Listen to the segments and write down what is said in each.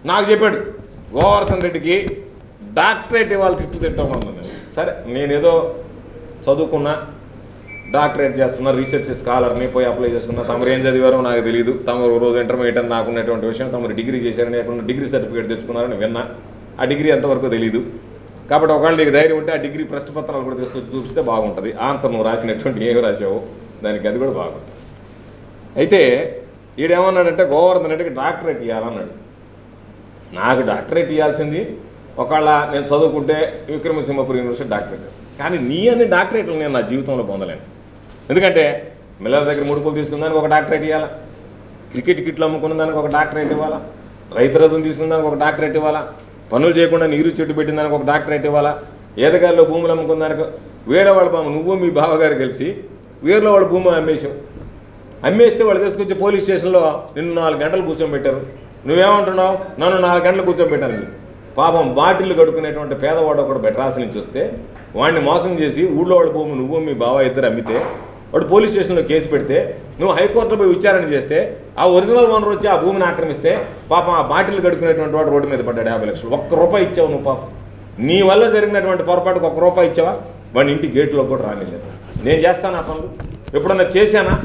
నాకు చెప్పాడు గోవర్ధన్ రెడ్డికి డాక్టరేట్ ఇవాళ తిట్టు తిట్టమన్నాను సరే నేనేదో చదువుకున్నా డాక్టరేట్ చేస్తున్నా రీసెర్చ్ స్కాలర్ని పోయి అప్లై చేసుకున్నా తమరు ఏం చదివారో నాకు తెలియదు తమరు రోజు ఇంటర్మీడియట్ అని నాకున్నటువంటి విషయం తమరు డిగ్రీ చేశారని ఎక్కడ డిగ్రీ సర్టిఫికేట్ తెచ్చుకున్నారని విన్నా ఆ డిగ్రీ ఎంతవరకు తెలియదు కాబట్టి ఒకవేళ నీకు ధైర్యం ఉంటే ఆ డిగ్రీ ప్రశ్న పత్రాలు కూడా తీసుకొచ్చి చూపిస్తే బాగుంటుంది ఆన్సర్ నువ్వు రాసినటువంటి ఏమి రాసావు దానికి అది కూడా బాగుంటుంది అయితే ఈడేమన్నాడంటే గోవర్ధన్ రెడ్డికి డాక్టరేట్ ఇవ్వాలన్నాడు నాకు డాక్టరేట్ ఇవ్వాల్సింది ఒకవేళ నేను చదువుకుంటే విక్రమసింహపురి యూనివర్సిటీ డాక్టరేట్ ఇస్తాను కానీ నీ అన్ని డాక్టరేట్లు నేను నా జీవితంలో పొందలేను ఎందుకంటే మిల్లర్ దగ్గర ముడుపులు తీసుకున్న దానికి ఒక డాక్టరేట్ ఇవ్వాలా క్రికెట్ కిట్లు అమ్ముకున్న దానికి ఒక డాక్టరేట్ ఇవ్వాలా రైతు రథం తీసుకున్న దానికి ఒక డాక్టరేట్ ఇవ్వాలా పనులు చేయకుండా నీరు చెట్టు పెట్టిన దానికి ఒక డాక్టరేట్ ఇవ్వాలా ఏదగాల్లో భూములు అమ్ముకున్న దానికి వేరే వాళ్ళ బామ్మ నువ్వు మీ బావగారు కలిసి వేరేలో వాళ్ళ భూమి అమ్మేశావు అమ్మేస్తే వాళ్ళు తీసుకొచ్చి పోలీస్ స్టేషన్లో నిన్ను నాలుగు గంటలు కూర్చోబెట్టారు నువ్వేమంటున్నావు నన్ను నాలుగు గంటలు కూర్చోబెట్టాను అని. పాపం బాటిల్ కడుక్కునేటువంటి పేదవాడు ఒకడు బెట్రాస్ నుంచి వస్తే వాడిని మోసం చేసి ఊళ్ళో వాడి భూమి నువ్వు మీ బావ ఇద్దరు అమ్మితే వాడు పోలీస్ స్టేషన్లో కేసు పెడితే నువ్వు హైకోర్టులో పోయి విచారణ చేస్తే ఆ ఒరిజినల్ ఓనర్ వచ్చి ఆ భూమిని ఆక్రమిస్తే పాపం ఆ బాటిల్ కడుక్కునేటువంటి వాడు రోడ్డు మీద పడ్డాడు యాభై లక్షలు ఒక్క రూపాయి ఇచ్చావు నువ్వు పాపం నీ వల్ల జరిగినటువంటి పొరపాటుకు ఒక్క రూపాయి ఇచ్చావా వాడిని ఇంటి గేట్లో కూడా రానిలేదు నేను చేస్తాను ఆ పనులు ఎప్పుడన్నా చేశానా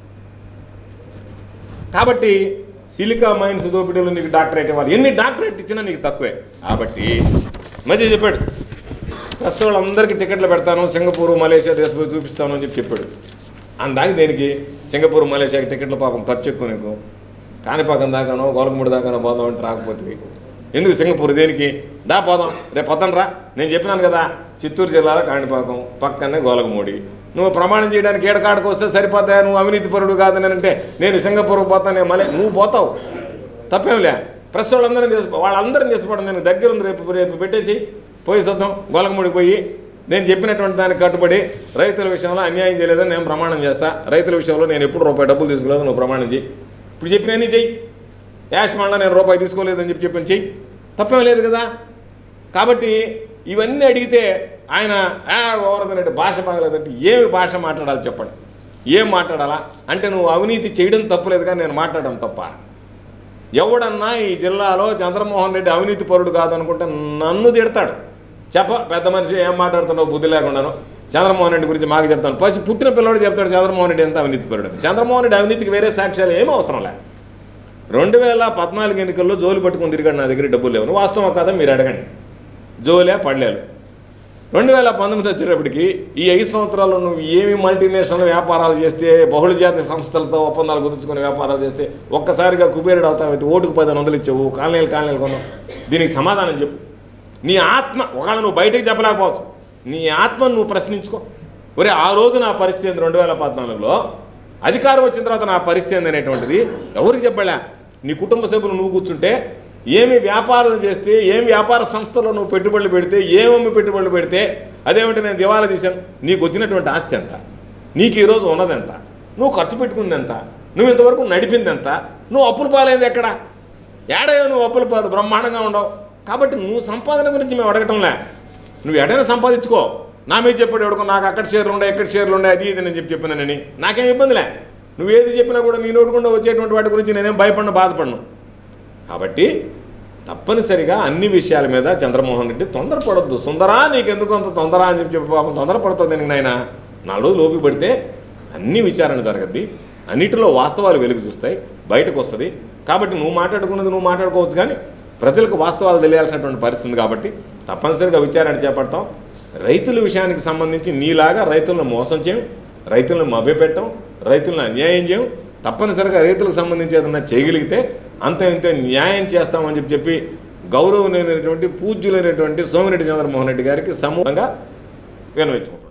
కాబట్టి సిలికా మైన్స్ దోపిడీలో నీకు డాక్టరేట్ ఇవ్వాలి ఎన్ని డాక్టరేట్ ఇచ్చినా నీకు తక్కువే కాబట్టి మంచిగా చెప్పాడు ప్లస్ వాళ్ళందరికీ టికెట్లు పెడతాను సింగపూర్ మలేషియా దేశపోయి చూపిస్తాను అని చెప్పి చెప్పాడు అందాక దేనికి సింగపూర్ మలేషియాకి టికెట్లు పాపం ఖర్చు ఎక్కువ నీకు కాణిపాకం దాకానో గోలకముడి దాకానో పోదాం అంటే రాకపోతే ఎందుకు సింగపూర్ దేనికి దా పోదాం రేపు పొద్దున రా నేను చెప్పినాను కదా చిత్తూరు జిల్లాలో కాణిపాకం పక్కనే గోలకమూడి నువ్వు ప్రమాణం చేయడానికి ఏడకాడకు వస్తే సరిపోతా నువ్వు అవినీతి పరుడు కాదని అంటే నేను సింగపూర్ పోతాను నేను మళ్ళీ నువ్వు పోతావు తప్పేంలే ప్రెస్ వాళ్ళందరినీ తీసు వాళ్ళందరినీ తీసుకోవడం నేను దగ్గర ఉంది రేపు రేపు పెట్టేసి పోయి చూద్దాం గోలకముడికి పోయి నేను చెప్పినటువంటి దానికి కట్టుబడి రైతుల విషయంలో అన్యాయం చేయలేదని నేను ప్రమాణం చేస్తా రైతుల విషయంలో నేను ఎప్పుడు రూపాయి డబ్బులు తీసుకోలేదు నువ్వు ప్రమాణం చేయి ఇప్పుడు చెప్పినన్నీ చెయ్యి యాష్ మండల నేను రూపాయి తీసుకోలేదని చెప్పి చెప్పని చెయ్యి తప్పేం లేదు కదా కాబట్టి ఇవన్నీ అడిగితే ఆయన ఆ గోవర్ధన్ రెడ్డి భాష బాగలేదంటే ఏమి భాష మాట్లాడాలి చెప్పండి ఏం మాట్లాడాలా అంటే నువ్వు అవినీతి చేయడం తప్పులేదు కానీ నేను మాట్లాడడం తప్ప ఎవడన్నా ఈ జిల్లాలో చంద్రమోహన్ రెడ్డి అవినీతి పరుడు కాదనుకుంటే నన్ను తిడతాడు చెప్ప పెద్ద మనిషి ఏం మాట్లాడుతున్నావు బుద్ధి లేకుండాను చంద్రమోహన్ రెడ్డి గురించి మాకు చెప్తాను పసి పుట్టిన పిల్లవాడు చెప్తాడు చంద్రమోహన్ రెడ్డి ఎంత అవినీతి పరుడు అని. చంద్రమోహన్ రెడ్డి అవినీతికి వేరే సాక్ష్యాలు ఏమీ అవసరం లే రెండు వేల పద్నాలుగు ఎన్నికల్లో జోలు పట్టుకుని తిరిగాడు నా దగ్గర డబ్బులు లేవు వాస్తవం కదా మీరు అడగండి జోలే పడలేదు రెండు వేల పంతొమ్మిది వచ్చేటప్పటికి ఈ ఐదు సంవత్సరాల్లో నువ్వు ఏమి మల్టీనేషనల్ వ్యాపారాలు చేస్తే బహుళజాతి సంస్థలతో ఒప్పందాలు కుదుర్చుకునే వ్యాపారాలు చేస్తే ఒక్కసారిగా కుబేరుడు అవుతావు అయితే ఓటుకు పదిహేను వందలు ఇచ్చావు కాలనీలు కాలనీలు కొన్నావు దీనికి సమాధానం చెప్పు నీ ఆత్మ ఒకవేళ నువ్వు బయటకు చెప్పలేకపోవచ్చు నీ ఆత్మను నువ్వు ప్రశ్నించుకో ఒరే ఆ రోజు నా పరిస్థితి ఏంది రెండు వేల పద్నాలుగులో అధికారం వచ్చిన తర్వాత నా పరిస్థితి ఏంది అనేటువంటిది ఎవరికి చెప్పలే నీ కుటుంబ సభ్యులు నువ్వు కూర్చుంటే ఏమి వ్యాపారం చేస్తే ఏం వ్యాపార సంస్థలో నువ్వు పెట్టుబడులు పెడితే ఏమమ్మి పెట్టుబడులు పెడితే అదేమిటి నేను దివాలా తీశాను నీకు వచ్చినటువంటి ఆస్తి ఎంత నీకు ఈరోజు ఉన్నది ఎంత నువ్వు ఖర్చు పెట్టుకుంది ఎంత నువ్వు ఇంతవరకు నడిపింది ఎంత నువ్వు అప్పుల పాలైంది ఎక్కడ ఏడయో నువ్వు అప్పుల పాలు బ్రహ్మాండంగా ఉండవు కాబట్టి నువ్వు సంపాదన గురించి మేము అడగటంలే నువ్వు ఎడైనా సంపాదించుకో నా మీద చెప్పాడు ఎవడుకో నాకు అక్కడ షేర్లు ఉన్నాయి ఎక్కడ షేర్లు ఉన్నాయి అది ఇది నేను చెప్పి చెప్పినానని నాకేం ఇబ్బందిలే నువ్వు ఏది చెప్పినా కూడా నీ నోటుకుండా వచ్చేటువంటి వాటి గురించి నేనేం భయపడను బాధపడను కాబట్టి తప్పనిసరిగా అన్ని విషయాల మీద చంద్రమోహన్ రెడ్డి తొందరపడొద్దు సుందరా నీకెందుకు అంత తొందర అని చెప్పి చెప్పి పాపం తొందరపడుతుంది నీకు నాయన నాలుగు రోజులు ఓపిక పడితే అన్ని విచారణ జరగద్ది అన్నిటిలో వాస్తవాలు వెలుగు చూస్తాయి బయటకు వస్తుంది కాబట్టి నువ్వు మాట్లాడుకున్నది నువ్వు మాట్లాడుకోవచ్చు కానీ ప్రజలకు వాస్తవాలు తెలియాల్సినటువంటి పరిస్థితి ఉంది కాబట్టి తప్పనిసరిగా విచారణ చేపడతాం రైతుల విషయానికి సంబంధించి నీలాగా రైతులను మోసం చేయం రైతులను మభ్యపెట్టం రైతులను అన్యాయం చేయం తప్పనిసరిగా రైతులకు సంబంధించి ఏదన్నా చేయగలిగితే అంత ఇంత న్యాయం చేస్తామని చెప్పి చెప్పి గౌరవమైనటువంటి పూజ్యులైనటువంటి సోమిరెడ్డి చంద్రమోహన్ రెడ్డి గారికి సమూలంగా వినవించుకుంటాం